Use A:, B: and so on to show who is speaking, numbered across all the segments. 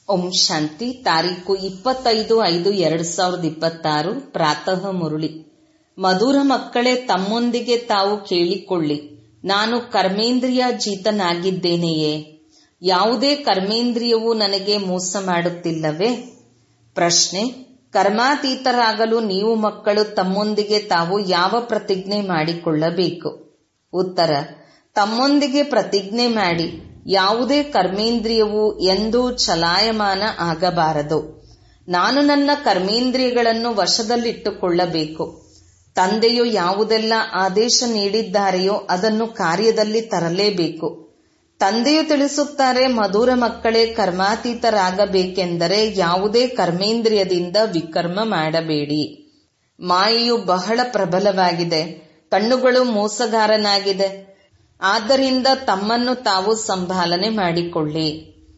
A: ಓಂ ಶಾಂತಿ ತಾರೀಕು ಇಪ್ಪತ್ತೈದು ಐದು ಎರಡ್ ಸಾವಿರದ ಇಪ್ಪತ್ತಾರು ಪ್ರಾತಃ ಮುರುಳಿ ಮಧುರ ಮಕ್ಕಳೇ ತಮ್ಮೊಂದಿಗೆ ತಾವು ಕೇಳಿಕೊಳ್ಳಿ ನಾನು ಕರ್ಮೇಂದ್ರಿಯ ಜೀತನಾಗಿದ್ದೇನೆಯೇ ಯಾವುದೇ ಕರ್ಮೇಂದ್ರಿಯವು ನನಗೆ ಮೋಸ ಮಾಡುತ್ತಿಲ್ಲವೇ ಪ್ರಶ್ನೆ ಕರ್ಮಾತೀತರಾಗಲು ನೀವು ಮಕ್ಕಳು ತಮ್ಮೊಂದಿಗೆ ತಾವು ಯಾವ ಪ್ರತಿಜ್ಞೆ ಮಾಡಿಕೊಳ್ಳಬೇಕು ಉತ್ತರ ತಮ್ಮೊಂದಿಗೆ ಪ್ರತಿಜ್ಞೆ ಮಾಡಿ ಯಾವುದೇ ಕರ್ಮೇಂದ್ರಿಯವು ಎಂದೂ ಚಲಾಯಮಾನ ಆಗಬಾರದು ನಾನು ನನ್ನ ಕರ್ಮೇಂದ್ರಿಯಗಳನ್ನು ವಶದಲ್ಲಿಟ್ಟುಕೊಳ್ಳಬೇಕು ತಂದೆಯು ಯಾವುದೆಲ್ಲ ಆದೇಶ ನೀಡಿದ್ದಾರೆಯೋ ಅದನ್ನು ಕಾರ್ಯದಲ್ಲಿ ತರಲೇಬೇಕು ತಂದೆಯು ತಿಳಿಸುತ್ತಾರೆ ಮಧುರ ಮಕ್ಕಳೇ ಕರ್ಮಾತೀತರಾಗಬೇಕೆಂದರೆ ಯಾವುದೇ ಕರ್ಮೇಂದ್ರಿಯದಿಂದ ವಿಕರ್ಮ ಮಾಡಬೇಡಿ ಮಾಯೆಯು ಬಹಳ ಪ್ರಬಲವಾಗಿದೆ ಕಣ್ಣುಗಳು ಮೋಸಗಾರನಾಗಿದೆ ಆದ್ದರಿಂದ ತಮ್ಮನ್ನು ತಾವು ಸಂಭಾಲನೆ ಮಾಡಿಕೊಳ್ಳಿ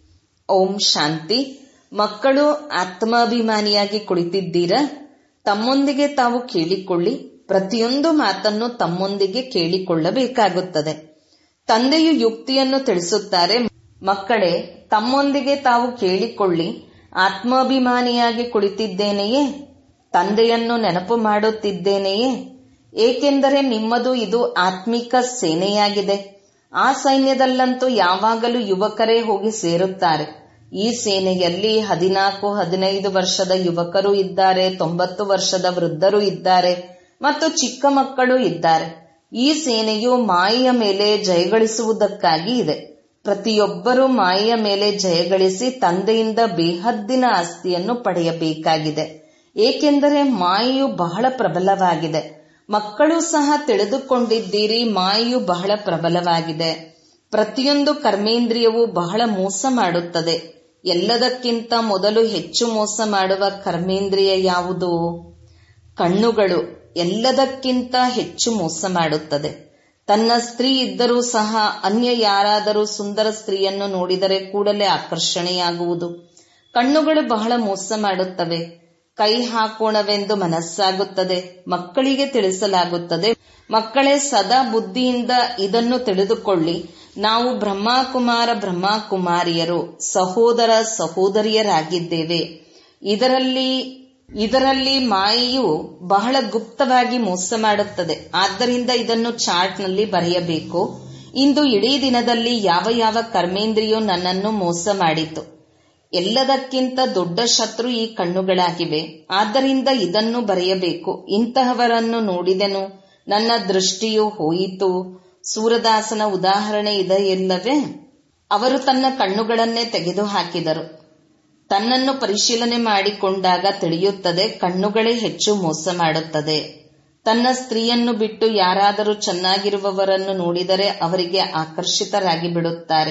A: ಓಂ ಶಾಂತಿ ಮಕ್ಕಳು ಆತ್ಮಾಭಿಮಾನಿಯಾಗಿ ಕುಳಿತಿದ್ದೀರಾ ತಮ್ಮೊಂದಿಗೆ ತಾವು ಕೇಳಿಕೊಳ್ಳಿ ಪ್ರತಿಯೊಂದು ಮಾತನ್ನು ತಮ್ಮೊಂದಿಗೆ ಕೇಳಿಕೊಳ್ಳಬೇಕಾಗುತ್ತದೆ ತಂದೆಯು ಯುಕ್ತಿಯನ್ನು ತಿಳಿಸುತ್ತಾರೆ ಮಕ್ಕಳೇ ತಮ್ಮೊಂದಿಗೆ ತಾವು ಕೇಳಿಕೊಳ್ಳಿ ಆತ್ಮಾಭಿಮಾನಿಯಾಗಿ ಕುಳಿತಿದ್ದೇನೆಯೇ ತಂದೆಯನ್ನು ನೆನಪು ಮಾಡುತ್ತಿದ್ದೇನೆಯೇ ಏಕೆಂದರೆ ನಿಮ್ಮದು ಇದು ಆತ್ಮಿಕ ಸೇನೆಯಾಗಿದೆ ಆ ಸೈನ್ಯದಲ್ಲಂತೂ ಯಾವಾಗಲೂ ಯುವಕರೇ ಹೋಗಿ ಸೇರುತ್ತಾರೆ ಈ ಸೇನೆಯಲ್ಲಿ ಹದಿನಾಲ್ಕು ಹದಿನೈದು ವರ್ಷದ ಯುವಕರು ಇದ್ದಾರೆ ತೊಂಬತ್ತು ವರ್ಷದ ವೃದ್ಧರು ಇದ್ದಾರೆ ಮತ್ತು ಚಿಕ್ಕ ಮಕ್ಕಳು ಇದ್ದಾರೆ ಈ ಸೇನೆಯು ಮಾಯೆಯ ಮೇಲೆ ಜಯಗಳಿಸುವುದಕ್ಕಾಗಿ ಇದೆ ಪ್ರತಿಯೊಬ್ಬರೂ ಮಾಯೆಯ ಮೇಲೆ ಜಯಗಳಿಸಿ ತಂದೆಯಿಂದ ಬೇಹದ್ದಿನ ಆಸ್ತಿಯನ್ನು ಪಡೆಯಬೇಕಾಗಿದೆ ಏಕೆಂದರೆ ಮಾಯೆಯು ಬಹಳ ಪ್ರಬಲವಾಗಿದೆ ಮಕ್ಕಳು ಸಹ ತಿಳಿದುಕೊಂಡಿದ್ದೀರಿ ಮಾಯೆಯು ಬಹಳ ಪ್ರಬಲವಾಗಿದೆ ಪ್ರತಿಯೊಂದು ಕರ್ಮೇಂದ್ರಿಯವು ಬಹಳ ಮೋಸ ಮಾಡುತ್ತದೆ ಎಲ್ಲದಕ್ಕಿಂತ ಮೊದಲು ಹೆಚ್ಚು ಮೋಸ ಮಾಡುವ ಕರ್ಮೇಂದ್ರಿಯ ಯಾವುದು ಕಣ್ಣುಗಳು ಎಲ್ಲದಕ್ಕಿಂತ ಹೆಚ್ಚು ಮೋಸ ಮಾಡುತ್ತದೆ ತನ್ನ ಸ್ತ್ರೀ ಇದ್ದರೂ ಸಹ ಅನ್ಯ ಯಾರಾದರೂ ಸುಂದರ ಸ್ತ್ರೀಯನ್ನು ನೋಡಿದರೆ ಕೂಡಲೇ ಆಕರ್ಷಣೆಯಾಗುವುದು ಕಣ್ಣುಗಳು ಬಹಳ ಮೋಸ ಮಾಡುತ್ತವೆ ಕೈ ಹಾಕೋಣವೆಂದು ಮನಸ್ಸಾಗುತ್ತದೆ ಮಕ್ಕಳಿಗೆ ತಿಳಿಸಲಾಗುತ್ತದೆ ಮಕ್ಕಳೇ ಸದಾ ಬುದ್ಧಿಯಿಂದ ಇದನ್ನು ತಿಳಿದುಕೊಳ್ಳಿ ನಾವು ಬ್ರಹ್ಮಕುಮಾರ ಬ್ರಹ್ಮಕುಮಾರಿಯರು ಸಹೋದರ ಸಹೋದರಿಯರಾಗಿದ್ದೇವೆ ಇದರಲ್ಲಿ ಇದರಲ್ಲಿ ಮಾಯೆಯು ಬಹಳ ಗುಪ್ತವಾಗಿ ಮೋಸ ಮಾಡುತ್ತದೆ ಆದ್ದರಿಂದ ಇದನ್ನು ಚಾರ್ಟ್ನಲ್ಲಿ ಬರೆಯಬೇಕು ಇಂದು ಇಡೀ ದಿನದಲ್ಲಿ ಯಾವ ಯಾವ ಕರ್ಮೇಂದ್ರಿಯು ನನ್ನನ್ನು ಮೋಸ ಮಾಡಿತು ಎಲ್ಲದಕ್ಕಿಂತ ದೊಡ್ಡ ಶತ್ರು ಈ ಕಣ್ಣುಗಳಾಗಿವೆ ಆದ್ದರಿಂದ ಇದನ್ನು ಬರೆಯಬೇಕು ಇಂತಹವರನ್ನು ನೋಡಿದೆನು ನನ್ನ ದೃಷ್ಟಿಯು ಹೋಯಿತು ಸೂರದಾಸನ ಉದಾಹರಣೆ ಇದೆಯಲ್ಲವೇ ಅವರು ತನ್ನ ಕಣ್ಣುಗಳನ್ನೇ ತೆಗೆದುಹಾಕಿದರು ತನ್ನನ್ನು ಪರಿಶೀಲನೆ ಮಾಡಿಕೊಂಡಾಗ ತಿಳಿಯುತ್ತದೆ ಕಣ್ಣುಗಳೇ ಹೆಚ್ಚು ಮೋಸ ಮಾಡುತ್ತದೆ ತನ್ನ ಸ್ತ್ರೀಯನ್ನು ಬಿಟ್ಟು ಯಾರಾದರೂ ಚೆನ್ನಾಗಿರುವವರನ್ನು ನೋಡಿದರೆ ಅವರಿಗೆ ಆಕರ್ಷಿತರಾಗಿ ಬಿಡುತ್ತಾರೆ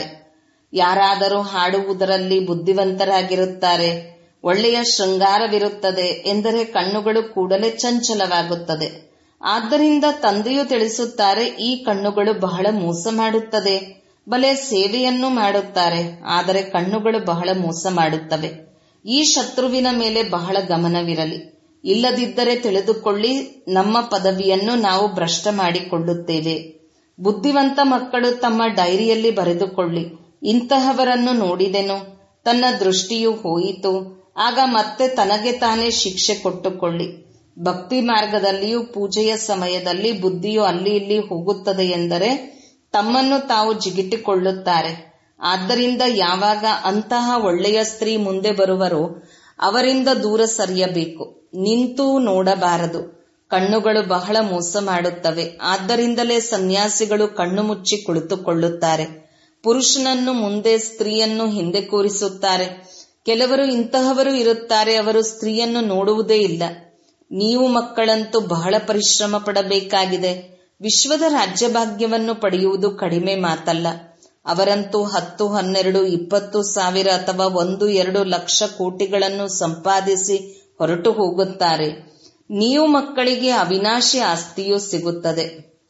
A: ಯಾರಾದರೂ ಹಾಡುವುದರಲ್ಲಿ ಬುದ್ಧಿವಂತರಾಗಿರುತ್ತಾರೆ ಒಳ್ಳೆಯ ಶೃಂಗಾರವಿರುತ್ತದೆ ಎಂದರೆ ಕಣ್ಣುಗಳು ಕೂಡಲೇ ಚಂಚಲವಾಗುತ್ತದೆ ಆದ್ದರಿಂದ ತಂದೆಯು ತಿಳಿಸುತ್ತಾರೆ ಈ ಕಣ್ಣುಗಳು ಬಹಳ ಮೋಸ ಮಾಡುತ್ತದೆ ಬಲೆ ಸೇವೆಯನ್ನು ಮಾಡುತ್ತಾರೆ ಆದರೆ ಕಣ್ಣುಗಳು ಬಹಳ ಮೋಸ ಮಾಡುತ್ತವೆ ಈ ಶತ್ರುವಿನ ಮೇಲೆ ಬಹಳ ಗಮನವಿರಲಿ ಇಲ್ಲದಿದ್ದರೆ ತಿಳಿದುಕೊಳ್ಳಿ ನಮ್ಮ ಪದವಿಯನ್ನು ನಾವು ಭ್ರಷ್ಟ ಮಾಡಿಕೊಳ್ಳುತ್ತೇವೆ ಬುದ್ಧಿವಂತ ಮಕ್ಕಳು ತಮ್ಮ ಡೈರಿಯಲ್ಲಿ ಬರೆದುಕೊಳ್ಳಿ ಇಂತಹವರನ್ನು ನೋಡಿದೆನು ತನ್ನ ದೃಷ್ಟಿಯು ಹೋಯಿತು ಆಗ ಮತ್ತೆ ತನಗೆ ತಾನೇ ಶಿಕ್ಷೆ ಕೊಟ್ಟುಕೊಳ್ಳಿ ಭಕ್ತಿ ಮಾರ್ಗದಲ್ಲಿಯೂ ಪೂಜೆಯ ಸಮಯದಲ್ಲಿ ಬುದ್ಧಿಯು ಅಲ್ಲಿ ಇಲ್ಲಿ ಹೋಗುತ್ತದೆ ಎಂದರೆ ತಮ್ಮನ್ನು ತಾವು ಜಿಗಿಟಿಕೊಳ್ಳುತ್ತಾರೆ ಆದ್ದರಿಂದ ಯಾವಾಗ ಅಂತಹ ಒಳ್ಳೆಯ ಸ್ತ್ರೀ ಮುಂದೆ ಬರುವರೋ ಅವರಿಂದ ದೂರ ಸರಿಯಬೇಕು ನಿಂತು ನೋಡಬಾರದು ಕಣ್ಣುಗಳು ಬಹಳ ಮೋಸ ಮಾಡುತ್ತವೆ ಆದ್ದರಿಂದಲೇ ಸನ್ಯಾಸಿಗಳು ಕಣ್ಣು ಮುಚ್ಚಿ ಕುಳಿತುಕೊಳ್ಳುತ್ತಾರೆ ಪುರುಷನನ್ನು ಮುಂದೆ ಸ್ತ್ರೀಯನ್ನು ಹಿಂದೆ ಕೂರಿಸುತ್ತಾರೆ ಕೆಲವರು ಇಂತಹವರು ಇರುತ್ತಾರೆ ಅವರು ಸ್ತ್ರೀಯನ್ನು ನೋಡುವುದೇ ಇಲ್ಲ ನೀವು ಮಕ್ಕಳಂತೂ ಬಹಳ ಪರಿಶ್ರಮ ಪಡಬೇಕಾಗಿದೆ ವಿಶ್ವದ ರಾಜ್ಯಭಾಗ್ಯವನ್ನು ಪಡೆಯುವುದು ಕಡಿಮೆ ಮಾತಲ್ಲ ಅವರಂತೂ ಹತ್ತು ಹನ್ನೆರಡು ಇಪ್ಪತ್ತು ಸಾವಿರ ಅಥವಾ ಒಂದು ಎರಡು ಲಕ್ಷ ಕೋಟಿಗಳನ್ನು ಸಂಪಾದಿಸಿ ಹೊರಟು ಹೋಗುತ್ತಾರೆ ನೀವು ಮಕ್ಕಳಿಗೆ ಅವಿನಾಶಿ ಆಸ್ತಿಯೂ ಸಿಗುತ್ತದೆ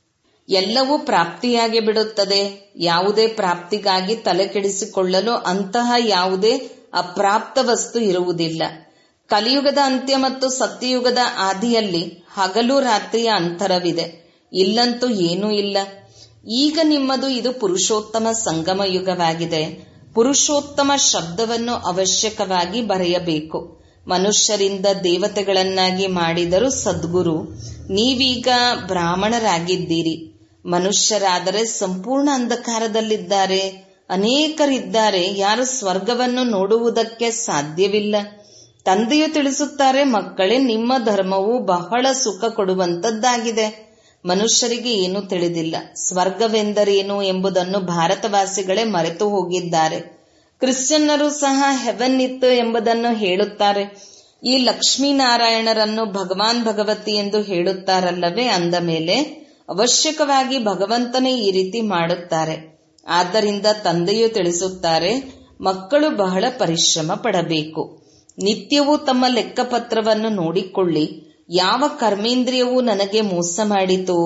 A: ಎಲ್ಲವೂ ಪ್ರಾಪ್ತಿಯಾಗಿ ಬಿಡುತ್ತದೆ ಯಾವುದೇ ಪ್ರಾಪ್ತಿಗಾಗಿ ತಲೆಕೆಡಿಸಿಕೊಳ್ಳಲು ಅಂತಹ ಯಾವುದೇ ಅಪ್ರಾಪ್ತ ವಸ್ತು ಇರುವುದಿಲ್ಲ ಕಲಿಯುಗದ ಅಂತ್ಯ ಮತ್ತು ಸತ್ಯಯುಗದ ಆದಿಯಲ್ಲಿ ಹಗಲು ರಾತ್ರಿಯ ಅಂತರವಿದೆ ಇಲ್ಲಂತೂ ಏನೂ ಇಲ್ಲ ಈಗ ನಿಮ್ಮದು ಇದು ಪುರುಷೋತ್ತಮ ಸಂಗಮ ಯುಗವಾಗಿದೆ ಪುರುಷೋತ್ತಮ ಶಬ್ದವನ್ನು ಅವಶ್ಯಕವಾಗಿ ಬರೆಯಬೇಕು ಮನುಷ್ಯರಿಂದ ದೇವತೆಗಳನ್ನಾಗಿ ಮಾಡಿದರು ಸದ್ಗುರು ನೀವೀಗ ಬ್ರಾಹ್ಮಣರಾಗಿದ್ದೀರಿ ಮನುಷ್ಯರಾದರೆ ಸಂಪೂರ್ಣ ಅಂಧಕಾರದಲ್ಲಿದ್ದಾರೆ ಅನೇಕರಿದ್ದಾರೆ ಯಾರು ಸ್ವರ್ಗವನ್ನು ನೋಡುವುದಕ್ಕೆ ಸಾಧ್ಯವಿಲ್ಲ ತಂದೆಯು ತಿಳಿಸುತ್ತಾರೆ ಮಕ್ಕಳೇ ನಿಮ್ಮ ಧರ್ಮವು ಬಹಳ ಸುಖ ಕೊಡುವಂತದ್ದಾಗಿದೆ ಮನುಷ್ಯರಿಗೆ ಏನೂ ತಿಳಿದಿಲ್ಲ ಸ್ವರ್ಗವೆಂದರೇನು ಎಂಬುದನ್ನು ಭಾರತವಾಸಿಗಳೇ ಮರೆತು ಹೋಗಿದ್ದಾರೆ ಕ್ರಿಶ್ಚಿಯನ್ನರು ಸಹ ಹೆವೆನ್ ಇತ್ತು ಎಂಬುದನ್ನು ಹೇಳುತ್ತಾರೆ ಈ ಲಕ್ಷ್ಮೀನಾರಾಯಣರನ್ನು ಭಗವಾನ್ ಭಗವತಿ ಎಂದು ಹೇಳುತ್ತಾರಲ್ಲವೇ ಅಂದ ಮೇಲೆ ಅವಶ್ಯಕವಾಗಿ ಭಗವಂತನೇ ಈ ರೀತಿ ಮಾಡುತ್ತಾರೆ ಆದ್ದರಿಂದ ತಂದೆಯು ತಿಳಿಸುತ್ತಾರೆ ಮಕ್ಕಳು ಬಹಳ ಪರಿಶ್ರಮ ಪಡಬೇಕು ನಿತ್ಯವೂ ತಮ್ಮ ಲೆಕ್ಕಪತ್ರವನ್ನು ನೋಡಿಕೊಳ್ಳಿ ಯಾವ ಕರ್ಮೇಂದ್ರಿಯವು ನನಗೆ ಮೋಸ ಮಾಡಿತು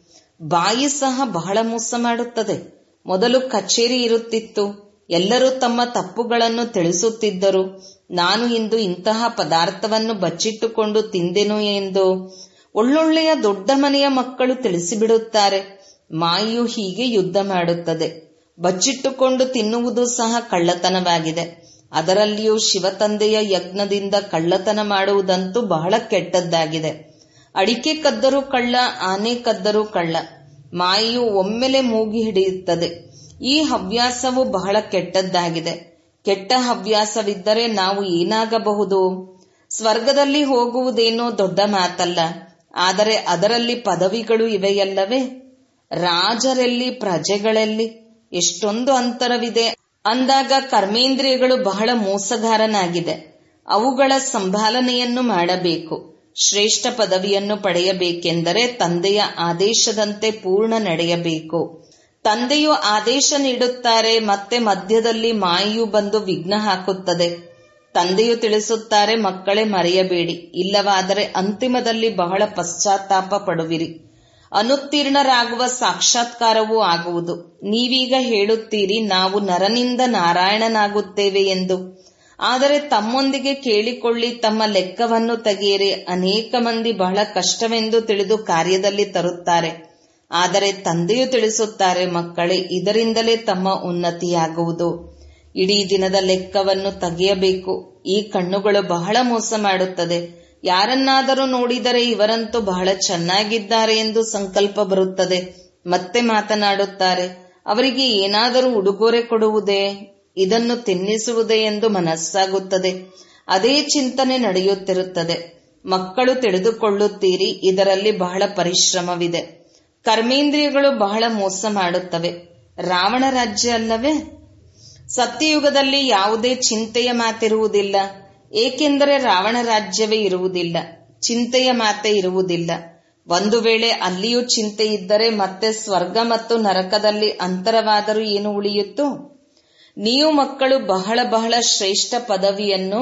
A: ಬಾಯಿ ಸಹ ಬಹಳ ಮೋಸ ಮಾಡುತ್ತದೆ ಮೊದಲು ಕಚೇರಿ ಇರುತ್ತಿತ್ತು ಎಲ್ಲರೂ ತಮ್ಮ ತಪ್ಪುಗಳನ್ನು ತಿಳಿಸುತ್ತಿದ್ದರು ನಾನು ಇಂದು ಇಂತಹ ಪದಾರ್ಥವನ್ನು ಬಚ್ಚಿಟ್ಟುಕೊಂಡು ತಿಂದೆನು ಎಂದು ಒಳ್ಳೊಳ್ಳೆಯ ದೊಡ್ಡ ಮನೆಯ ಮಕ್ಕಳು ತಿಳಿಸಿಬಿಡುತ್ತಾರೆ ಮಾಯು ಹೀಗೆ ಯುದ್ಧ ಮಾಡುತ್ತದೆ ಬಚ್ಚಿಟ್ಟುಕೊಂಡು ತಿನ್ನುವುದು ಸಹ ಕಳ್ಳತನವಾಗಿದೆ ಅದರಲ್ಲಿಯೂ ಶಿವತಂದೆಯ ಯಜ್ಞದಿಂದ ಕಳ್ಳತನ ಮಾಡುವುದಂತೂ ಬಹಳ ಕೆಟ್ಟದ್ದಾಗಿದೆ ಅಡಿಕೆ ಕದ್ದರೂ ಕಳ್ಳ ಆನೆ ಕದ್ದರೂ ಕಳ್ಳ ಮಾಯೆಯು ಒಮ್ಮೆಲೆ ಮೂಗಿ ಹಿಡಿಯುತ್ತದೆ ಈ ಹವ್ಯಾಸವು ಬಹಳ ಕೆಟ್ಟದ್ದಾಗಿದೆ ಕೆಟ್ಟ ಹವ್ಯಾಸವಿದ್ದರೆ ನಾವು ಏನಾಗಬಹುದು ಸ್ವರ್ಗದಲ್ಲಿ ಹೋಗುವುದೇನೋ ದೊಡ್ಡ ಮಾತಲ್ಲ ಆದರೆ ಅದರಲ್ಲಿ ಪದವಿಗಳು ಇವೆಯಲ್ಲವೇ ರಾಜರೆಲ್ಲಿ ಪ್ರಜೆಗಳಲ್ಲಿ ಎಷ್ಟೊಂದು ಅಂತರವಿದೆ ಅಂದಾಗ ಕರ್ಮೇಂದ್ರಿಯಗಳು ಬಹಳ ಮೋಸಗಾರನಾಗಿದೆ ಅವುಗಳ ಸಂಭಾಲನೆಯನ್ನು ಮಾಡಬೇಕು ಶ್ರೇಷ್ಠ ಪದವಿಯನ್ನು ಪಡೆಯಬೇಕೆಂದರೆ ತಂದೆಯ ಆದೇಶದಂತೆ ಪೂರ್ಣ ನಡೆಯಬೇಕು ತಂದೆಯು ಆದೇಶ ನೀಡುತ್ತಾರೆ ಮತ್ತೆ ಮಧ್ಯದಲ್ಲಿ ಮಾಯೆಯು ಬಂದು ವಿಘ್ನ ಹಾಕುತ್ತದೆ ತಂದೆಯು ತಿಳಿಸುತ್ತಾರೆ ಮಕ್ಕಳೇ ಮರೆಯಬೇಡಿ ಇಲ್ಲವಾದರೆ ಅಂತಿಮದಲ್ಲಿ ಬಹಳ ಪಶ್ಚಾತ್ತಾಪ ಪಡುವಿರಿ ಅನುತ್ತೀರ್ಣರಾಗುವ ಸಾಕ್ಷಾತ್ಕಾರವೂ ಆಗುವುದು ನೀವೀಗ ಹೇಳುತ್ತೀರಿ ನಾವು ನರನಿಂದ ನಾರಾಯಣನಾಗುತ್ತೇವೆ ಎಂದು ಆದರೆ ತಮ್ಮೊಂದಿಗೆ ಕೇಳಿಕೊಳ್ಳಿ ತಮ್ಮ ಲೆಕ್ಕವನ್ನು ತೆಗೆಯಿರಿ ಅನೇಕ ಮಂದಿ ಬಹಳ ಕಷ್ಟವೆಂದು ತಿಳಿದು ಕಾರ್ಯದಲ್ಲಿ ತರುತ್ತಾರೆ ಆದರೆ ತಂದೆಯು ತಿಳಿಸುತ್ತಾರೆ ಮಕ್ಕಳೇ ಇದರಿಂದಲೇ ತಮ್ಮ ಉನ್ನತಿಯಾಗುವುದು ಇಡೀ ದಿನದ ಲೆಕ್ಕವನ್ನು ತೆಗೆಯಬೇಕು ಈ ಕಣ್ಣುಗಳು ಬಹಳ ಮೋಸ ಮಾಡುತ್ತದೆ ಯಾರನ್ನಾದರೂ ನೋಡಿದರೆ ಇವರಂತೂ ಬಹಳ ಚೆನ್ನಾಗಿದ್ದಾರೆ ಎಂದು ಸಂಕಲ್ಪ ಬರುತ್ತದೆ ಮತ್ತೆ ಮಾತನಾಡುತ್ತಾರೆ ಅವರಿಗೆ ಏನಾದರೂ ಉಡುಗೊರೆ ಕೊಡುವುದೇ ಇದನ್ನು ತಿನ್ನಿಸುವುದೇ ಎಂದು ಮನಸ್ಸಾಗುತ್ತದೆ ಅದೇ ಚಿಂತನೆ ನಡೆಯುತ್ತಿರುತ್ತದೆ ಮಕ್ಕಳು ತಿಳಿದುಕೊಳ್ಳುತ್ತೀರಿ ಇದರಲ್ಲಿ ಬಹಳ ಪರಿಶ್ರಮವಿದೆ ಕರ್ಮೇಂದ್ರಿಯಗಳು ಬಹಳ ಮೋಸ ಮಾಡುತ್ತವೆ ರಾವಣ ರಾಜ್ಯ ಅಲ್ಲವೇ ಸತ್ಯಯುಗದಲ್ಲಿ ಯಾವುದೇ ಚಿಂತೆಯ ಮಾತಿರುವುದಿಲ್ಲ ಏಕೆಂದರೆ ರಾವಣ ರಾಜ್ಯವೇ ಇರುವುದಿಲ್ಲ ಚಿಂತೆಯ ಮಾತೆ ಇರುವುದಿಲ್ಲ ಒಂದು ವೇಳೆ ಅಲ್ಲಿಯೂ ಚಿಂತೆ ಇದ್ದರೆ ಮತ್ತೆ ಸ್ವರ್ಗ ಮತ್ತು ನರಕದಲ್ಲಿ ಅಂತರವಾದರೂ ಏನು ಉಳಿಯಿತು ನೀವು ಮಕ್ಕಳು ಬಹಳ ಬಹಳ ಶ್ರೇಷ್ಠ ಪದವಿಯನ್ನು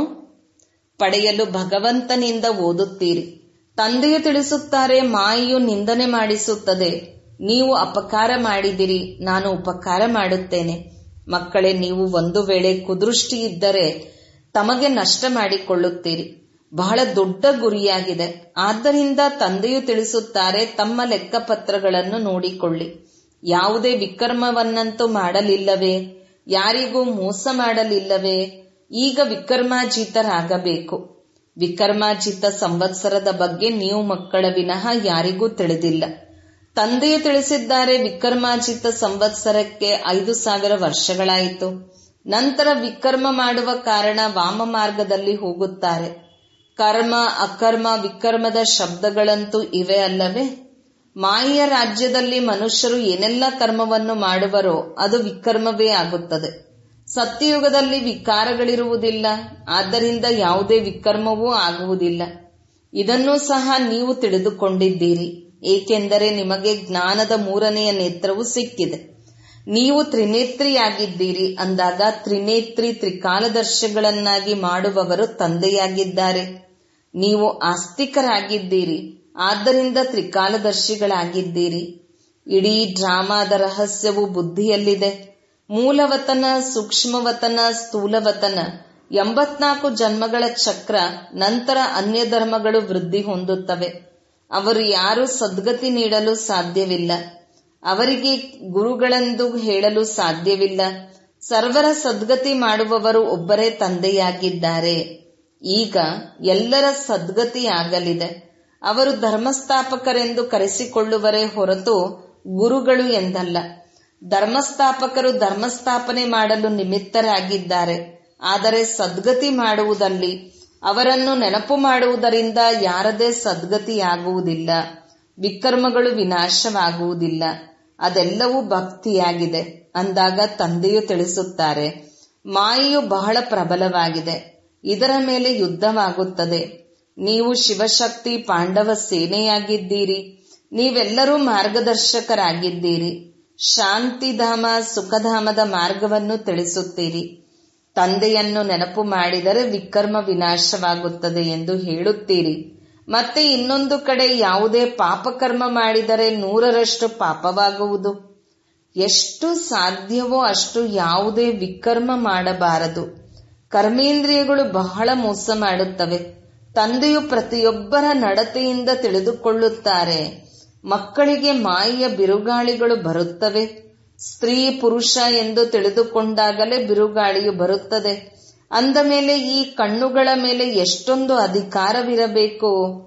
A: ಪಡೆಯಲು ಭಗವಂತನಿಂದ ಓದುತ್ತೀರಿ ತಂದೆಯು ತಿಳಿಸುತ್ತಾರೆ ಮಾಯೆಯು ನಿಂದನೆ ಮಾಡಿಸುತ್ತದೆ ನೀವು ಅಪಕಾರ ಮಾಡಿದಿರಿ ನಾನು ಉಪಕಾರ ಮಾಡುತ್ತೇನೆ ಮಕ್ಕಳೇ ನೀವು ಒಂದು ವೇಳೆ ಕುದೃಷ್ಟಿ ಇದ್ದರೆ ತಮಗೆ ನಷ್ಟ ಮಾಡಿಕೊಳ್ಳುತ್ತೀರಿ ಬಹಳ ದೊಡ್ಡ ಗುರಿಯಾಗಿದೆ ಆದ್ದರಿಂದ ತಂದೆಯು ತಿಳಿಸುತ್ತಾರೆ ತಮ್ಮ ಲೆಕ್ಕಪತ್ರಗಳನ್ನು ನೋಡಿಕೊಳ್ಳಿ ಯಾವುದೇ ವಿಕರ್ಮವನ್ನಂತೂ ಮಾಡಲಿಲ್ಲವೇ ಯಾರಿಗೂ ಮೋಸ ಮಾಡಲಿಲ್ಲವೇ ಈಗ ವಿಕರ್ಮಾಜಿತರಾಗಬೇಕು ವಿಕರ್ಮಾಜಿತ ಸಂವತ್ಸರದ ಬಗ್ಗೆ ನೀವು ಮಕ್ಕಳ ವಿನಃ ಯಾರಿಗೂ ತಿಳಿದಿಲ್ಲ ತಂದೆಯು ತಿಳಿಸಿದ್ದಾರೆ ವಿಕರ್ಮಾಜಿತ ಸಂವತ್ಸರಕ್ಕೆ ಐದು ಸಾವಿರ ವರ್ಷಗಳಾಯಿತು ನಂತರ ವಿಕರ್ಮ ಮಾಡುವ ಕಾರಣ ವಾಮ ಮಾರ್ಗದಲ್ಲಿ ಹೋಗುತ್ತಾರೆ ಕರ್ಮ ಅಕರ್ಮ ವಿಕರ್ಮದ ಶಬ್ದಗಳಂತೂ ಇವೆ ಅಲ್ಲವೇ ಮಾಯೆಯ ರಾಜ್ಯದಲ್ಲಿ ಮನುಷ್ಯರು ಏನೆಲ್ಲ ಕರ್ಮವನ್ನು ಮಾಡುವರೋ ಅದು ವಿಕರ್ಮವೇ ಆಗುತ್ತದೆ ಸತ್ಯಯುಗದಲ್ಲಿ ವಿಕಾರಗಳಿರುವುದಿಲ್ಲ ಆದ್ದರಿಂದ ಯಾವುದೇ ವಿಕರ್ಮವೂ ಆಗುವುದಿಲ್ಲ ಇದನ್ನೂ ಸಹ ನೀವು ತಿಳಿದುಕೊಂಡಿದ್ದೀರಿ ಏಕೆಂದರೆ ನಿಮಗೆ ಜ್ಞಾನದ ಮೂರನೆಯ ನೇತ್ರವು ಸಿಕ್ಕಿದೆ ನೀವು ತ್ರಿನೇತ್ರಿಯಾಗಿದ್ದೀರಿ ಅಂದಾಗ ತ್ರಿನೇತ್ರಿ ತ್ರಿಕಾಲದರ್ಶಿಗಳನ್ನಾಗಿ ಮಾಡುವವರು ತಂದೆಯಾಗಿದ್ದಾರೆ ನೀವು ಆಸ್ತಿಕರಾಗಿದ್ದೀರಿ ಆದ್ದರಿಂದ ತ್ರಿಕಾಲದರ್ಶಿಗಳಾಗಿದ್ದೀರಿ ಇಡೀ ಡ್ರಾಮಾದ ರಹಸ್ಯವು ಬುದ್ಧಿಯಲ್ಲಿದೆ ಮೂಲವತನ ಸೂಕ್ಷ್ಮವತನ ಸ್ಥೂಲವತನ ಎಂಬತ್ನಾಲ್ಕು ಜನ್ಮಗಳ ಚಕ್ರ ನಂತರ ಅನ್ಯ ಧರ್ಮಗಳು ವೃದ್ಧಿ ಹೊಂದುತ್ತವೆ ಅವರು ಯಾರು ಸದ್ಗತಿ ನೀಡಲು ಸಾಧ್ಯವಿಲ್ಲ ಅವರಿಗೆ ಗುರುಗಳೆಂದು ಹೇಳಲು ಸಾಧ್ಯವಿಲ್ಲ ಸರ್ವರ ಸದ್ಗತಿ ಮಾಡುವವರು ಒಬ್ಬರೇ ತಂದೆಯಾಗಿದ್ದಾರೆ ಈಗ ಎಲ್ಲರ ಸದ್ಗತಿಯಾಗಲಿದೆ ಅವರು ಧರ್ಮಸ್ಥಾಪಕರೆಂದು ಕರೆಸಿಕೊಳ್ಳುವರೇ ಹೊರತು ಗುರುಗಳು ಎಂದಲ್ಲ ಧರ್ಮಸ್ಥಾಪಕರು ಧರ್ಮಸ್ಥಾಪನೆ ಮಾಡಲು ನಿಮಿತ್ತರಾಗಿದ್ದಾರೆ ಆದರೆ ಸದ್ಗತಿ ಮಾಡುವುದಲ್ಲಿ ಅವರನ್ನು ನೆನಪು ಮಾಡುವುದರಿಂದ ಯಾರದೇ ಸದ್ಗತಿಯಾಗುವುದಿಲ್ಲ ವಿಕರ್ಮಗಳು ವಿನಾಶವಾಗುವುದಿಲ್ಲ ಅದೆಲ್ಲವೂ ಭಕ್ತಿಯಾಗಿದೆ ಅಂದಾಗ ತಂದೆಯು ತಿಳಿಸುತ್ತಾರೆ ಮಾಯೆಯು ಬಹಳ ಪ್ರಬಲವಾಗಿದೆ ಇದರ ಮೇಲೆ ಯುದ್ಧವಾಗುತ್ತದೆ ನೀವು ಶಿವಶಕ್ತಿ ಪಾಂಡವ ಸೇನೆಯಾಗಿದ್ದೀರಿ ನೀವೆಲ್ಲರೂ ಮಾರ್ಗದರ್ಶಕರಾಗಿದ್ದೀರಿ ಶಾಂತಿಧಾಮ ಸುಖಧಾಮದ ಮಾರ್ಗವನ್ನು ತಿಳಿಸುತ್ತೀರಿ ತಂದೆಯನ್ನು ನೆನಪು ಮಾಡಿದರೆ ವಿಕರ್ಮ ವಿನಾಶವಾಗುತ್ತದೆ ಎಂದು ಹೇಳುತ್ತೀರಿ ಮತ್ತೆ ಇನ್ನೊಂದು ಕಡೆ ಯಾವುದೇ ಪಾಪಕರ್ಮ ಮಾಡಿದರೆ ನೂರರಷ್ಟು ಪಾಪವಾಗುವುದು ಎಷ್ಟು ಸಾಧ್ಯವೋ ಅಷ್ಟು ಯಾವುದೇ ವಿಕರ್ಮ ಮಾಡಬಾರದು ಕರ್ಮೇಂದ್ರಿಯಗಳು ಬಹಳ ಮೋಸ ಮಾಡುತ್ತವೆ ತಂದೆಯು ಪ್ರತಿಯೊಬ್ಬರ ನಡತೆಯಿಂದ ತಿಳಿದುಕೊಳ್ಳುತ್ತಾರೆ ಮಕ್ಕಳಿಗೆ ಮಾಯೆಯ ಬಿರುಗಾಳಿಗಳು ಬರುತ್ತವೆ ಸ್ತ್ರೀ ಪುರುಷ ಎಂದು ತಿಳಿದುಕೊಂಡಾಗಲೇ ಬಿರುಗಾಳಿಯು ಬರುತ್ತದೆ ಅಂದ ಮೇಲೆ ಈ ಕಣ್ಣುಗಳ ಮೇಲೆ ಎಷ್ಟೊಂದು ಅಧಿಕಾರವಿರಬೇಕು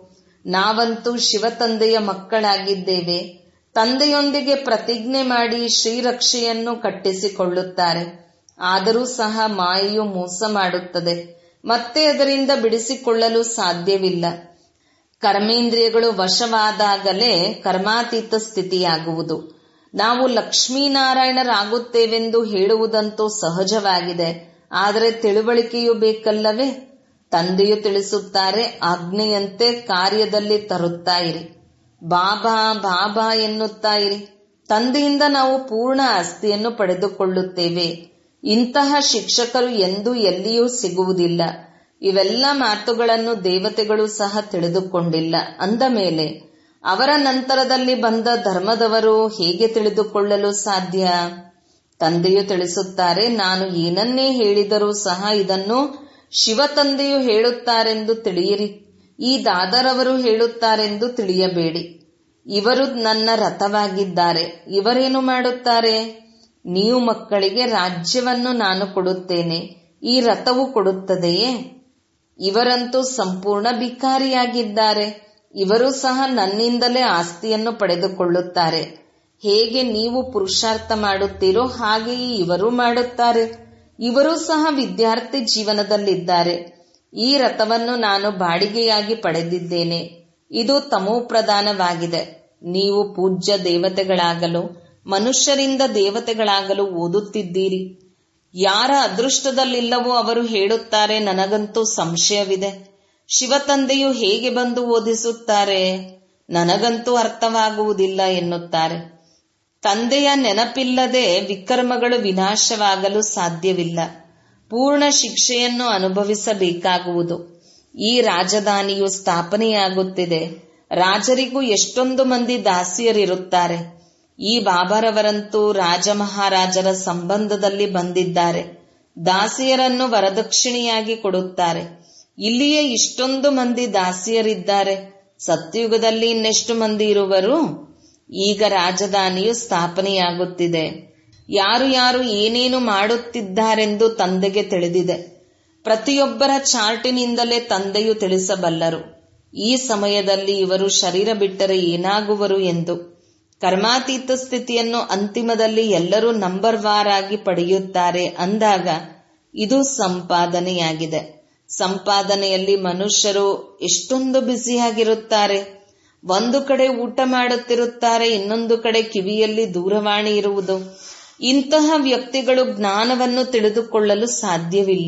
A: ನಾವಂತೂ ಶಿವತಂದೆಯ ಮಕ್ಕಳಾಗಿದ್ದೇವೆ ತಂದೆಯೊಂದಿಗೆ ಪ್ರತಿಜ್ಞೆ ಮಾಡಿ ಶ್ರೀರಕ್ಷೆಯನ್ನು ಕಟ್ಟಿಸಿಕೊಳ್ಳುತ್ತಾರೆ ಆದರೂ ಸಹ ಮಾಯೆಯು ಮೋಸ ಮಾಡುತ್ತದೆ ಮತ್ತೆ ಅದರಿಂದ ಬಿಡಿಸಿಕೊಳ್ಳಲು ಸಾಧ್ಯವಿಲ್ಲ ಕರ್ಮೇಂದ್ರಿಯಗಳು ವಶವಾದಾಗಲೇ ಕರ್ಮಾತೀತ ಸ್ಥಿತಿಯಾಗುವುದು ನಾವು ಲಕ್ಷ್ಮೀನಾರಾಯಣರಾಗುತ್ತೇವೆಂದು ಹೇಳುವುದಂತೂ ಸಹಜವಾಗಿದೆ ಆದರೆ ತಿಳುವಳಿಕೆಯೂ ಬೇಕಲ್ಲವೇ ತಂದೆಯು ತಿಳಿಸುತ್ತಾರೆ ಆಜ್ಞೆಯಂತೆ ಕಾರ್ಯದಲ್ಲಿ ತರುತ್ತಾ ಇರಿ ಬಾಬಾ ಬಾಬಾ ಎನ್ನುತ್ತಾ ಇರಿ ತಂದೆಯಿಂದ ನಾವು ಪೂರ್ಣ ಆಸ್ತಿಯನ್ನು ಪಡೆದುಕೊಳ್ಳುತ್ತೇವೆ ಇಂತಹ ಶಿಕ್ಷಕರು ಎಂದೂ ಎಲ್ಲಿಯೂ ಸಿಗುವುದಿಲ್ಲ ಇವೆಲ್ಲ ಮಾತುಗಳನ್ನು ದೇವತೆಗಳು ಸಹ ತಿಳಿದುಕೊಂಡಿಲ್ಲ ಅಂದ ಮೇಲೆ ಅವರ ನಂತರದಲ್ಲಿ ಬಂದ ಧರ್ಮದವರು ಹೇಗೆ ತಿಳಿದುಕೊಳ್ಳಲು ಸಾಧ್ಯ ತಂದೆಯು ತಿಳಿಸುತ್ತಾರೆ ನಾನು ಏನನ್ನೇ ಹೇಳಿದರೂ ಸಹ ಇದನ್ನು ಶಿವ ತಂದೆಯು ಹೇಳುತ್ತಾರೆಂದು ತಿಳಿಯಿರಿ ಈ ದಾದರವರು ಹೇಳುತ್ತಾರೆಂದು ತಿಳಿಯಬೇಡಿ ಇವರು ನನ್ನ ರಥವಾಗಿದ್ದಾರೆ ಇವರೇನು ಮಾಡುತ್ತಾರೆ ನೀವು ಮಕ್ಕಳಿಗೆ ರಾಜ್ಯವನ್ನು ನಾನು ಕೊಡುತ್ತೇನೆ ಈ ರಥವು ಕೊಡುತ್ತದೆಯೇ ಇವರಂತೂ ಸಂಪೂರ್ಣ ಭಿಕಾರಿಯಾಗಿದ್ದಾರೆ ಇವರು ಸಹ ನನ್ನಿಂದಲೇ ಆಸ್ತಿಯನ್ನು ಪಡೆದುಕೊಳ್ಳುತ್ತಾರೆ ಹೇಗೆ ನೀವು ಪುರುಷಾರ್ಥ ಮಾಡುತ್ತೀರೋ ಹಾಗೆಯೇ ಇವರು ಮಾಡುತ್ತಾರೆ ಇವರು ಸಹ ವಿದ್ಯಾರ್ಥಿ ಜೀವನದಲ್ಲಿದ್ದಾರೆ ಈ ರಥವನ್ನು ನಾನು ಬಾಡಿಗೆಯಾಗಿ ಪಡೆದಿದ್ದೇನೆ ಇದು ತಮೋಪ್ರಧಾನವಾಗಿದೆ ನೀವು ಪೂಜ್ಯ ದೇವತೆಗಳಾಗಲು ಮನುಷ್ಯರಿಂದ ದೇವತೆಗಳಾಗಲು ಓದುತ್ತಿದ್ದೀರಿ ಯಾರ ಅದೃಷ್ಟದಲ್ಲಿಲ್ಲವೋ ಅವರು ಹೇಳುತ್ತಾರೆ ನನಗಂತೂ ಸಂಶಯವಿದೆ ಶಿವತಂದೆಯು ಹೇಗೆ ಬಂದು ಓದಿಸುತ್ತಾರೆ ನನಗಂತೂ ಅರ್ಥವಾಗುವುದಿಲ್ಲ ಎನ್ನುತ್ತಾರೆ ತಂದೆಯ ನೆನಪಿಲ್ಲದೆ ವಿಕರ್ಮಗಳು ವಿನಾಶವಾಗಲು ಸಾಧ್ಯವಿಲ್ಲ ಪೂರ್ಣ ಶಿಕ್ಷೆಯನ್ನು ಅನುಭವಿಸಬೇಕಾಗುವುದು ಈ ರಾಜಧಾನಿಯು ಸ್ಥಾಪನೆಯಾಗುತ್ತಿದೆ ರಾಜರಿಗೂ ಎಷ್ಟೊಂದು ಮಂದಿ ದಾಸಿಯರಿರುತ್ತಾರೆ ಈ ಬಾಬಾರವರಂತೂ ರಾಜ ಮಹಾರಾಜರ ಸಂಬಂಧದಲ್ಲಿ ಬಂದಿದ್ದಾರೆ ದಾಸಿಯರನ್ನು ವರದಕ್ಷಿಣೆಯಾಗಿ ಕೊಡುತ್ತಾರೆ ಇಲ್ಲಿಯೇ ಇಷ್ಟೊಂದು ಮಂದಿ ದಾಸಿಯರಿದ್ದಾರೆ ಸತ್ಯುಗದಲ್ಲಿ ಇನ್ನೆಷ್ಟು ಮಂದಿ ಇರುವರು ಈಗ ರಾಜಧಾನಿಯು ಸ್ಥಾಪನೆಯಾಗುತ್ತಿದೆ ಯಾರು ಯಾರು ಏನೇನು ಮಾಡುತ್ತಿದ್ದಾರೆಂದು ತಂದೆಗೆ ತಿಳಿದಿದೆ ಪ್ರತಿಯೊಬ್ಬರ ಚಾರ್ಟಿನಿಂದಲೇ ತಂದೆಯು ತಿಳಿಸಬಲ್ಲರು ಈ ಸಮಯದಲ್ಲಿ ಇವರು ಶರೀರ ಬಿಟ್ಟರೆ ಏನಾಗುವರು ಎಂದು ಕರ್ಮಾತೀತ ಸ್ಥಿತಿಯನ್ನು ಅಂತಿಮದಲ್ಲಿ ಎಲ್ಲರೂ ನಂಬರ್ ವಾರ್ ಆಗಿ ಪಡೆಯುತ್ತಾರೆ ಅಂದಾಗ ಇದು ಸಂಪಾದನೆಯಾಗಿದೆ ಸಂಪಾದನೆಯಲ್ಲಿ ಮನುಷ್ಯರು ಎಷ್ಟೊಂದು ಬ್ಯುಸಿಯಾಗಿರುತ್ತಾರೆ ಒಂದು ಕಡೆ ಊಟ ಮಾಡುತ್ತಿರುತ್ತಾರೆ ಇನ್ನೊಂದು ಕಡೆ ಕಿವಿಯಲ್ಲಿ ದೂರವಾಣಿ ಇರುವುದು ಇಂತಹ ವ್ಯಕ್ತಿಗಳು ಜ್ಞಾನವನ್ನು ತಿಳಿದುಕೊಳ್ಳಲು ಸಾಧ್ಯವಿಲ್ಲ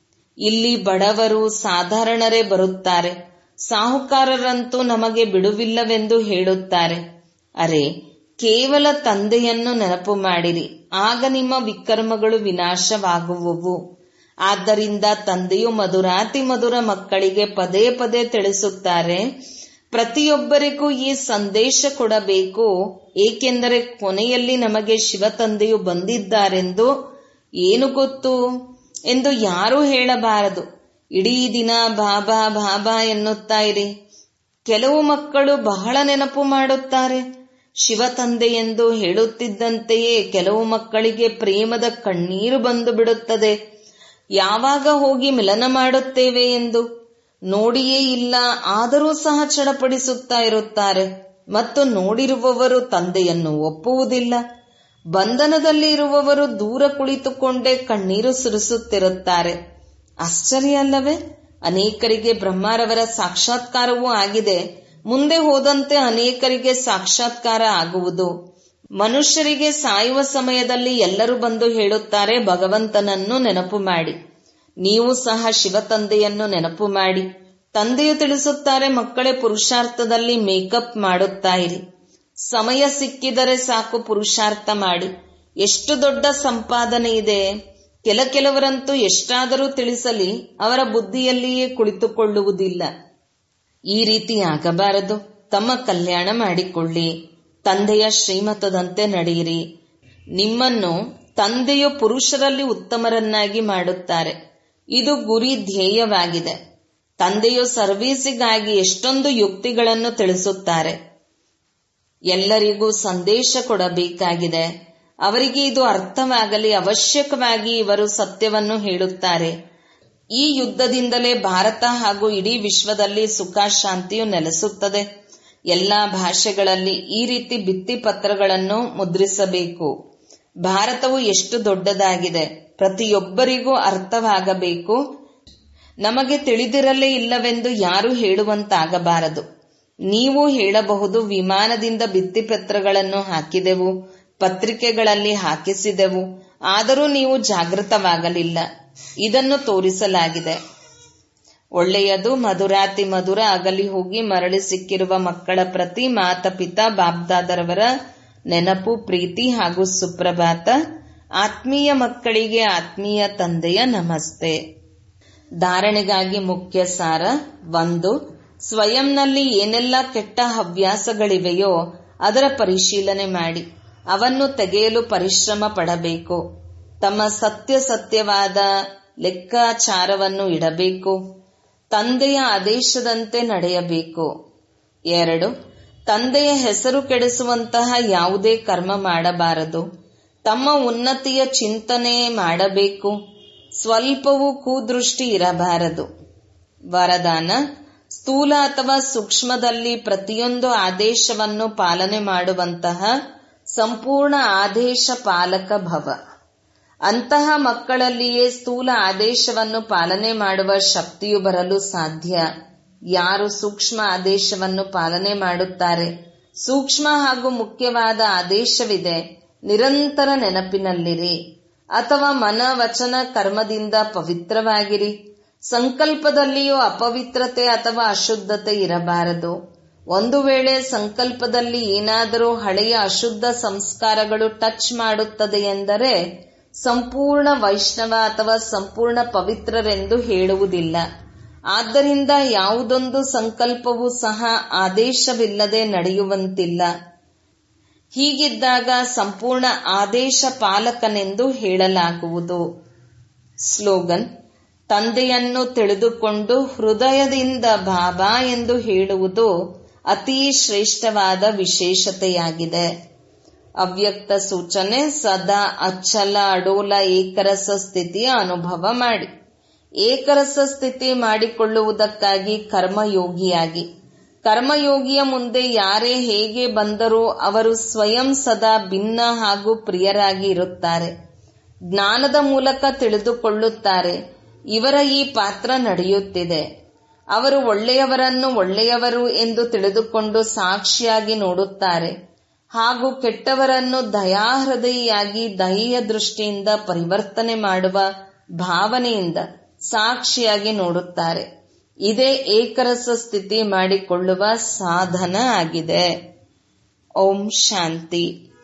A: ಇಲ್ಲಿ ಬಡವರು ಸಾಧಾರಣರೇ ಬರುತ್ತಾರೆ ಸಾಹುಕಾರರಂತೂ ನಮಗೆ ಬಿಡುವಿಲ್ಲವೆಂದು ಹೇಳುತ್ತಾರೆ ಅರೆ ಕೇವಲ ತಂದೆಯನ್ನು ನೆನಪು ಮಾಡಿರಿ ಆಗ ನಿಮ್ಮ ವಿಕರ್ಮಗಳು ವಿನಾಶವಾಗುವುವು ಆದ್ದರಿಂದ ತಂದೆಯು ಮಧುರಾತಿ ಮಧುರ ಮಕ್ಕಳಿಗೆ ಪದೇ ಪದೇ ತಿಳಿಸುತ್ತಾರೆ ಪ್ರತಿಯೊಬ್ಬರಿಗೂ ಈ ಸಂದೇಶ ಕೊಡಬೇಕು ಏಕೆಂದರೆ ಕೊನೆಯಲ್ಲಿ ನಮಗೆ ಶಿವ ತಂದೆಯು ಬಂದಿದ್ದಾರೆಂದು ಏನು ಗೊತ್ತು ಎಂದು ಯಾರೂ ಹೇಳಬಾರದು ಇಡೀ ದಿನ ಬಾಬಾ ಬಾಬಾ ಎನ್ನುತ್ತಾ ಇರಿ ಕೆಲವು ಮಕ್ಕಳು ಬಹಳ ನೆನಪು ಮಾಡುತ್ತಾರೆ ಶಿವ ತಂದೆ ಎಂದು ಹೇಳುತ್ತಿದ್ದಂತೆಯೇ ಕೆಲವು ಮಕ್ಕಳಿಗೆ ಪ್ರೇಮದ ಕಣ್ಣೀರು ಬಂದು ಬಿಡುತ್ತದೆ ಯಾವಾಗ ಹೋಗಿ ಮಿಲನ ಮಾಡುತ್ತೇವೆ ಎಂದು ನೋಡಿಯೇ ಇಲ್ಲ ಆದರೂ ಸಹ ಚಡಪಡಿಸುತ್ತಾ ಇರುತ್ತಾರೆ ಮತ್ತು ನೋಡಿರುವವರು ತಂದೆಯನ್ನು ಒಪ್ಪುವುದಿಲ್ಲ ಬಂಧನದಲ್ಲಿ ಇರುವವರು ದೂರ ಕುಳಿತುಕೊಂಡೇ ಕಣ್ಣೀರು ಸುರಿಸುತ್ತಿರುತ್ತಾರೆ ಆಶ್ಚರ್ಯ ಅಲ್ಲವೇ ಅನೇಕರಿಗೆ ಬ್ರಹ್ಮಾರವರ ಸಾಕ್ಷಾತ್ಕಾರವೂ ಆಗಿದೆ ಮುಂದೆ ಹೋದಂತೆ ಅನೇಕರಿಗೆ ಸಾಕ್ಷಾತ್ಕಾರ ಆಗುವುದು ಮನುಷ್ಯರಿಗೆ ಸಾಯುವ ಸಮಯದಲ್ಲಿ ಎಲ್ಲರೂ ಬಂದು ಹೇಳುತ್ತಾರೆ ಭಗವಂತನನ್ನು ನೆನಪು ಮಾಡಿ ನೀವು ಸಹ ಶಿವ ತಂದೆಯನ್ನು ನೆನಪು ಮಾಡಿ ತಂದೆಯು ತಿಳಿಸುತ್ತಾರೆ ಮಕ್ಕಳೇ ಪುರುಷಾರ್ಥದಲ್ಲಿ ಮೇಕಪ್ ಮಾಡುತ್ತಾ ಇರಿ ಸಮಯ ಸಿಕ್ಕಿದರೆ ಸಾಕು ಪುರುಷಾರ್ಥ ಮಾಡಿ ಎಷ್ಟು ದೊಡ್ಡ ಸಂಪಾದನೆ ಇದೆ ಕೆಲ ಕೆಲವರಂತೂ ಎಷ್ಟಾದರೂ ತಿಳಿಸಲಿ ಅವರ ಬುದ್ಧಿಯಲ್ಲಿಯೇ ಕುಳಿತುಕೊಳ್ಳುವುದಿಲ್ಲ ಈ ರೀತಿ ಆಗಬಾರದು ತಮ್ಮ ಕಲ್ಯಾಣ ಮಾಡಿಕೊಳ್ಳಿ ತಂದೆಯ ಶ್ರೀಮತದಂತೆ ನಡೆಯಿರಿ ನಿಮ್ಮನ್ನು ತಂದೆಯು ಪುರುಷರಲ್ಲಿ ಉತ್ತಮರನ್ನಾಗಿ ಮಾಡುತ್ತಾರೆ ಇದು ಗುರಿ ಧ್ಯೇಯವಾಗಿದೆ ತಂದೆಯು ಸರ್ವೀಸಿಗಾಗಿ ಎಷ್ಟೊಂದು ಯುಕ್ತಿಗಳನ್ನು ತಿಳಿಸುತ್ತಾರೆ ಎಲ್ಲರಿಗೂ ಸಂದೇಶ ಕೊಡಬೇಕಾಗಿದೆ ಅವರಿಗೆ ಇದು ಅರ್ಥವಾಗಲಿ ಅವಶ್ಯಕವಾಗಿ ಇವರು ಸತ್ಯವನ್ನು ಹೇಳುತ್ತಾರೆ ಈ ಯುದ್ಧದಿಂದಲೇ ಭಾರತ ಹಾಗೂ ಇಡೀ ವಿಶ್ವದಲ್ಲಿ ಸುಖ ಶಾಂತಿಯು ನೆಲೆಸುತ್ತದೆ ಎಲ್ಲಾ ಭಾಷೆಗಳಲ್ಲಿ ಈ ರೀತಿ ಭಿತ್ತಿಪತ್ರಗಳನ್ನು ಮುದ್ರಿಸಬೇಕು ಭಾರತವು ಎಷ್ಟು ದೊಡ್ಡದಾಗಿದೆ ಪ್ರತಿಯೊಬ್ಬರಿಗೂ ಅರ್ಥವಾಗಬೇಕು ನಮಗೆ ತಿಳಿದಿರಲೇ ಇಲ್ಲವೆಂದು ಯಾರು ಹೇಳುವಂತಾಗಬಾರದು ನೀವು ಹೇಳಬಹುದು ವಿಮಾನದಿಂದ ಭಿತ್ತಿಪತ್ರಗಳನ್ನು ಹಾಕಿದೆವು ಪತ್ರಿಕೆಗಳಲ್ಲಿ ಹಾಕಿಸಿದೆವು ಆದರೂ ನೀವು ಜಾಗೃತವಾಗಲಿಲ್ಲ ಇದನ್ನು ತೋರಿಸಲಾಗಿದೆ ಒಳ್ಳೆಯದು ಮಧುರಾತಿ ಮಧುರ ಅಗಲಿ ಹೋಗಿ ಮರಳಿ ಸಿಕ್ಕಿರುವ ಮಕ್ಕಳ ಪ್ರತಿ ಮಾತಪಿತ ಬಾಬ್ದಾದರವರ ನೆನಪು ಪ್ರೀತಿ ಹಾಗೂ ಸುಪ್ರಭಾತ ಆತ್ಮೀಯ ಮಕ್ಕಳಿಗೆ ಆತ್ಮೀಯ ತಂದೆಯ ನಮಸ್ತೆ ಧಾರಣೆಗಾಗಿ ಮುಖ್ಯ ಸಾರ ಒಂದು ಸ್ವಯಂನಲ್ಲಿ ಏನೆಲ್ಲ ಕೆಟ್ಟ ಹವ್ಯಾಸಗಳಿವೆಯೋ ಅದರ ಪರಿಶೀಲನೆ ಮಾಡಿ ಅವನ್ನು ತೆಗೆಯಲು ಪರಿಶ್ರಮ ಪಡಬೇಕು ತಮ್ಮ ಸತ್ಯ ಸತ್ಯವಾದ ಲೆಕ್ಕಾಚಾರವನ್ನು ಇಡಬೇಕು ತಂದೆಯ ಆದೇಶದಂತೆ ನಡೆಯಬೇಕು ಎರಡು ತಂದೆಯ ಹೆಸರು ಕೆಡಿಸುವಂತಹ ಯಾವುದೇ ಕರ್ಮ ಮಾಡಬಾರದು ತಮ್ಮ ಉನ್ನತಿಯ ಚಿಂತನೆ ಮಾಡಬೇಕು ಸ್ವಲ್ಪವೂ ಕೂದೃಷ್ಟಿ ಇರಬಾರದು ವರದಾನ ಸ್ಥೂಲ ಅಥವಾ ಸೂಕ್ಷ್ಮದಲ್ಲಿ ಪ್ರತಿಯೊಂದು ಆದೇಶವನ್ನು ಪಾಲನೆ ಮಾಡುವಂತಹ ಸಂಪೂರ್ಣ ಆದೇಶ ಪಾಲಕ ಭವ ಅಂತಹ ಮಕ್ಕಳಲ್ಲಿಯೇ ಸ್ಥೂಲ ಆದೇಶವನ್ನು ಪಾಲನೆ ಮಾಡುವ ಶಕ್ತಿಯು ಬರಲು ಸಾಧ್ಯ ಯಾರು ಸೂಕ್ಷ್ಮ ಆದೇಶವನ್ನು ಪಾಲನೆ ಮಾಡುತ್ತಾರೆ ಸೂಕ್ಷ್ಮ ಹಾಗೂ ಮುಖ್ಯವಾದ ಆದೇಶವಿದೆ ನಿರಂತರ ನೆನಪಿನಲ್ಲಿರಿ ಅಥವಾ ಮನ ವಚನ ಕರ್ಮದಿಂದ ಪವಿತ್ರವಾಗಿರಿ ಸಂಕಲ್ಪದಲ್ಲಿಯೂ ಅಪವಿತ್ರತೆ ಅಥವಾ ಅಶುದ್ಧತೆ ಇರಬಾರದು ಒಂದು ವೇಳೆ ಸಂಕಲ್ಪದಲ್ಲಿ ಏನಾದರೂ ಹಳೆಯ ಅಶುದ್ಧ ಸಂಸ್ಕಾರಗಳು ಟಚ್ ಮಾಡುತ್ತದೆ ಎಂದರೆ ಸಂಪೂರ್ಣ ವೈಷ್ಣವ ಅಥವಾ ಸಂಪೂರ್ಣ ಪವಿತ್ರರೆಂದು ಹೇಳುವುದಿಲ್ಲ ಆದ್ದರಿಂದ ಯಾವುದೊಂದು ಸಂಕಲ್ಪವೂ ಸಹ ಆದೇಶವಿಲ್ಲದೆ ನಡೆಯುವಂತಿಲ್ಲ ಹೀಗಿದ್ದಾಗ ಸಂಪೂರ್ಣ ಆದೇಶ ಪಾಲಕನೆಂದು ಹೇಳಲಾಗುವುದು ಸ್ಲೋಗನ್ ತಂದೆಯನ್ನು ತಿಳಿದುಕೊಂಡು ಹೃದಯದಿಂದ ಬಾಬಾ ಎಂದು ಹೇಳುವುದು ಅತಿ ಶ್ರೇಷ್ಠವಾದ ವಿಶೇಷತೆಯಾಗಿದೆ ಅವ್ಯಕ್ತ ಸೂಚನೆ ಸದಾ ಅಚ್ಚಲ ಅಡೋಲ ಏಕರಸ ಸ್ಥಿತಿಯ ಅನುಭವ ಮಾಡಿ ಏಕರಸ ಸ್ಥಿತಿ ಮಾಡಿಕೊಳ್ಳುವುದಕ್ಕಾಗಿ ಕರ್ಮಯೋಗಿಯಾಗಿ ಕರ್ಮಯೋಗಿಯ ಮುಂದೆ ಯಾರೇ ಹೇಗೆ ಬಂದರೂ ಅವರು ಸ್ವಯಂ ಸದಾ ಭಿನ್ನ ಹಾಗೂ ಪ್ರಿಯರಾಗಿ ಇರುತ್ತಾರೆ ಜ್ಞಾನದ ಮೂಲಕ ತಿಳಿದುಕೊಳ್ಳುತ್ತಾರೆ ಇವರ ಈ ಪಾತ್ರ ನಡೆಯುತ್ತಿದೆ ಅವರು ಒಳ್ಳೆಯವರನ್ನು ಒಳ್ಳೆಯವರು ಎಂದು ತಿಳಿದುಕೊಂಡು ಸಾಕ್ಷಿಯಾಗಿ ನೋಡುತ್ತಾರೆ ಹಾಗೂ ಕೆಟ್ಟವರನ್ನು ದಯಾಹೃದಯಿಯಾಗಿ ದಯೆಯ ದೃಷ್ಟಿಯಿಂದ ಪರಿವರ್ತನೆ ಮಾಡುವ ಭಾವನೆಯಿಂದ ಸಾಕ್ಷಿಯಾಗಿ ನೋಡುತ್ತಾರೆ ಇದೇ ಏಕರಸ ಸ್ಥಿತಿ ಮಾಡಿಕೊಳ್ಳುವ ಸಾಧನ ಆಗಿದೆ ಓಂ ಶಾಂತಿ